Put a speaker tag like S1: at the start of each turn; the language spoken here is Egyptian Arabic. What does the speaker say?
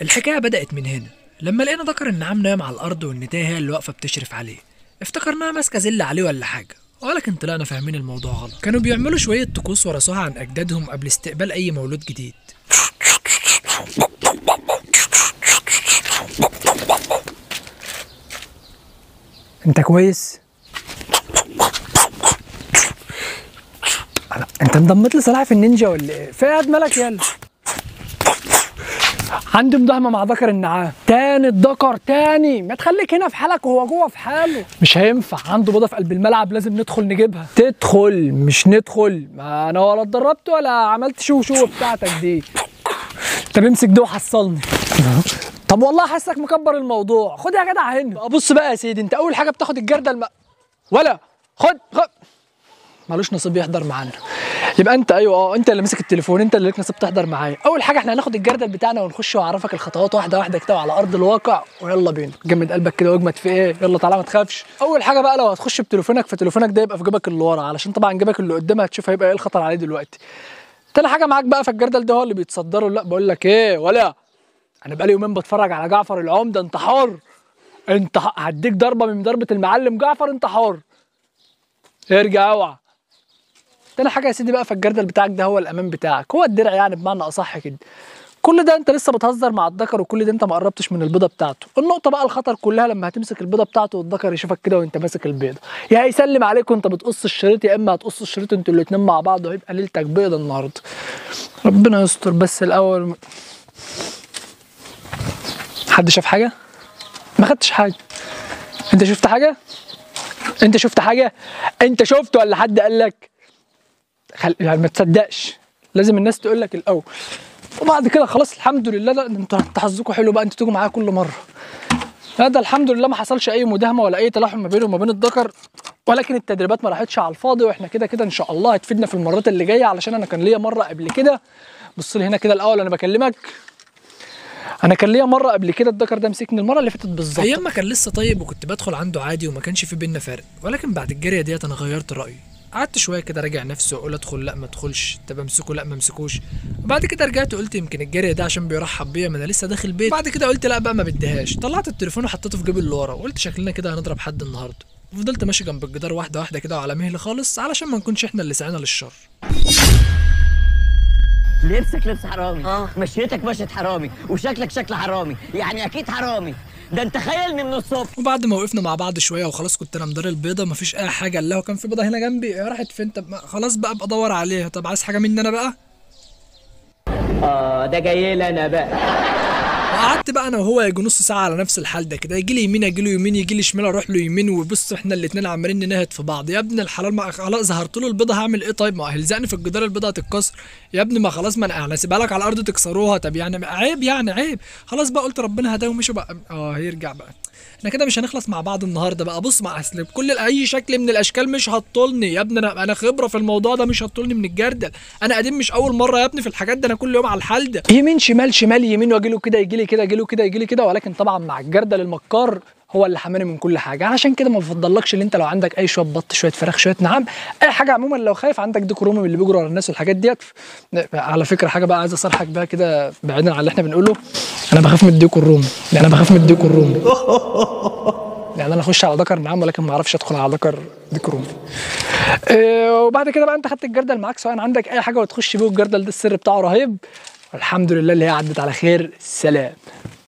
S1: الحكايه بدات من هنا لما لقينا ذكر النعام نايم على الارض والنتايه هي اللي واقفه بتشرف عليه افتكرناها ماسكه زله عليه ولا حاجه ولكن طلعنا فاهمين الموضوع غلط كانوا بيعملوا شويه طقوس ورثوها عن اجدادهم قبل استقبال اي مولود جديد انت كويس أنا- انت انضميت لسلاحف النينجا ولا ايه؟ في قاعد مالك يلا عندي مداهمة مع ذكر النعام تاني الذكر تاني ما تخليك هنا في حالك وهو جوه في حاله مش هينفع عنده بيضة في قلب الملعب لازم ندخل نجيبها تدخل مش ندخل ما انا ولا اتدربت ولا عملت شو شو بتاعتك دي طب امسك ده وحصلني طب والله حاسك مكبر الموضوع خد يا جدع هنا بص بقى يا سيدي انت اول حاجه بتاخد الجرده الم... ولا خد خد مالوش نصيب يحضر معانا يبقى انت ايوه اه انت اللي ماسك التليفون انت اللي لك نصيب تحضر معايا اول حاجه احنا هناخد الجردل بتاعنا ونخش واعرفك الخطوات واحده واحده كده على ارض الواقع ويلا بينا جمد قلبك كده واجمد في ايه يلا تعالى ما تخافش اول حاجه بقى لو هتخش بتليفونك فتليفونك ده يبقى في جيبك اللي ورا علشان طبعا جيبك اللي قدام هتشوف هيبقى ايه الخطر عليه دلوقتي تاني حاجه معاك بقى فالجردل ده هو اللي بيتصدره لا بقول لك ايه ولا انا بقالي يومين بتفرج على جعفر العمده انت حر انت ح- هديك ضربه من ضربه المعلم جعفر انت حر ارجع اوعى تاني حاجه يا سيدي بقى فالجردل بتاعك ده هو الامان بتاعك هو الدرع يعني بمعنى اصح كده كل ده انت لسه بتهزر مع الذكر وكل ده انت ما قربتش من البيضه بتاعته النقطه بقى الخطر كلها لما هتمسك البيضه بتاعته والذكر يشوفك كده وانت ماسك البيضه يا هيسلم عليك وانت بتقص الشريط يا اما هتقص الشريط انتوا الاتنين مع بعض وهيبقى ليلتك بيضه النهارده ربنا يستر بس الاول حد شاف حاجه ما خدتش حاجه انت شفت حاجه انت شفت حاجه انت شفت ولا حد قال لك خل... يعني ما تصدقش لازم الناس تقول لك الاول وبعد كده خلاص الحمد لله لا انتوا انتوا حظكم حلو بقى انتوا تيجوا معايا كل مره هذا الحمد لله ما حصلش اي مداهمه ولا اي تلاحم ما بينه وما بين الذكر ولكن التدريبات ما راحتش على الفاضي واحنا كده كده ان شاء الله هتفيدنا في المرات اللي جايه علشان انا كان ليا مره قبل كده بص لي هنا كده الاول انا بكلمك انا كان ليا مره قبل كده الذكر ده مسكني المره اللي فاتت بالظبط ايام ما كان لسه طيب وكنت بدخل عنده عادي وما كانش في بينا فرق ولكن بعد الجاريه ديت انا غيرت رايي قعدت شويه كده راجع نفسي واقول ادخل لا ما ادخلش طب امسكه لا ما امسكوش وبعد كده رجعت قلت يمكن الجاريه ده عشان بيرحب بيا ما انا لسه داخل بيت بعد كده قلت لا بقى ما بديهاش طلعت التليفون وحطيته في جيبي اللي ورا وقلت شكلنا كده هنضرب حد النهارده وفضلت ماشي جنب الجدار واحده واحده كده وعلى مهلي خالص علشان ما نكونش احنا اللي سعينا للشر
S2: لبسك لبس حرامي
S3: آه.
S2: مشيتك مشية حرامي وشكلك شكل حرامي يعني اكيد حرامي ده انت خيلني من الصبح
S1: وبعد ما وقفنا مع بعض شويه وخلاص كنت انا مدار البيضه مفيش اي حاجه الا هو كان في بيضه هنا جنبي راحت فين طب ما- خلاص بقى ابقى ادور عليها طب عايز حاجه مني انا بقى
S2: اه ده جاي لي انا بقى
S1: وقعدت بقى انا وهو يجي نص ساعه على نفس الحال ده كده يجي لي يمين يجي له يمين يجي لي شمال اروح له يمين وبص احنا الاثنين عمالين ننهد في بعض يا ابن الحلال ما خلاص ظهرت له البيضه هعمل ايه طيب ما هيلزقني في الجدار البيضه هتتكسر يا ابني ما خلاص ما انا انا سيبها لك على الارض تكسروها طب يعني عيب يعني عيب خلاص بقى قلت ربنا هداه ومشي بقى اه هيرجع بقى احنا كده مش هنخلص مع بعض النهارده بقى بص مع اصل بكل اي شكل من الاشكال مش هتطولني يا ابني انا انا خبره في الموضوع ده مش هتطولني من الجردل انا قديم مش اول مره يا ابني في الحاجات ده انا كل يوم على الحال ده يمين شمال شمال يمين واجي له كده يجي لي كده يجي له كده يجي لي كده ولكن طبعا مع الجردل المكار هو اللي حماني من كل حاجه علشان كده ما بفضلكش ان انت لو عندك اي شويه بط شويه فراخ شويه نعام اي حاجه عموما لو خايف عندك ديك رومي من اللي بيجروا ورا الناس والحاجات ديت على فكره حاجه بقى عايز اصرحك بيها كده بعيدا عن اللي احنا بنقوله انا بخاف من الديك الرومي يعني انا بخاف من الديك الرومي يعني انا اخش على ذكر نعام ولكن ما اعرفش ادخل على ذكر ديك رومي إيه وبعد كده بقى انت خدت الجردل معاك سواء عندك اي حاجه وتخش بيه والجردل ده السر بتاعه رهيب الحمد لله اللي هي عدت على خير سلام